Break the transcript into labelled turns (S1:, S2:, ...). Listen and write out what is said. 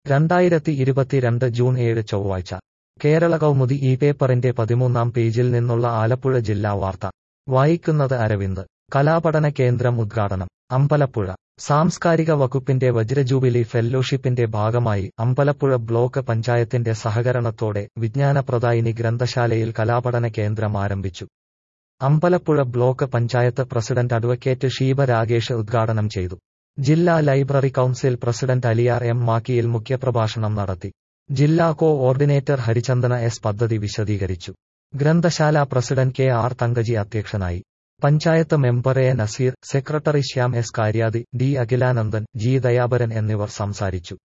S1: രണ്ടായിരത്തി ഇരുപത്തിരണ്ട് ജൂൺ ഏഴ് ചൊവ്വാഴ്ച കേരള കൗമുദി ഈ പേപ്പറിന്റെ പതിമൂന്നാം പേജിൽ നിന്നുള്ള ആലപ്പുഴ ജില്ലാ വാർത്ത വായിക്കുന്നത് അരവിന്ദ് കലാപഠന കേന്ദ്രം ഉദ്ഘാടനം അമ്പലപ്പുഴ സാംസ്കാരിക വകുപ്പിന്റെ വജ്രജൂബിലി ഫെല്ലോഷിപ്പിന്റെ ഭാഗമായി അമ്പലപ്പുഴ ബ്ലോക്ക് പഞ്ചായത്തിന്റെ സഹകരണത്തോടെ വിജ്ഞാനപ്രദായിനി ഗ്രന്ഥശാലയിൽ കലാപഠന കേന്ദ്രം ആരംഭിച്ചു Ambalappuzha block panchayat president advocate Sheeba Ragesh ഉദ്ഘാടനം ചെയ്തു ജില്ലാ library council president Aliyar M മാക്കിയിൽ മുഖ്യപ്രഭാഷണം നടത്തി ജില്ലാ കോ ഓർഡിനേറ്റർ ഹരിചന്ദന എസ് പദ്ധതി വിശദീകരിച്ചു ഗ്രന്ഥശാല പ്രസിഡന്റ് കെ ആർ തങ്കജി അധ്യക്ഷനായി panchayat member A Nazeer secretary Shyam S Karyathi D Akhilanandan G Dayaparan എന്നിവർ സംസാരിച്ചു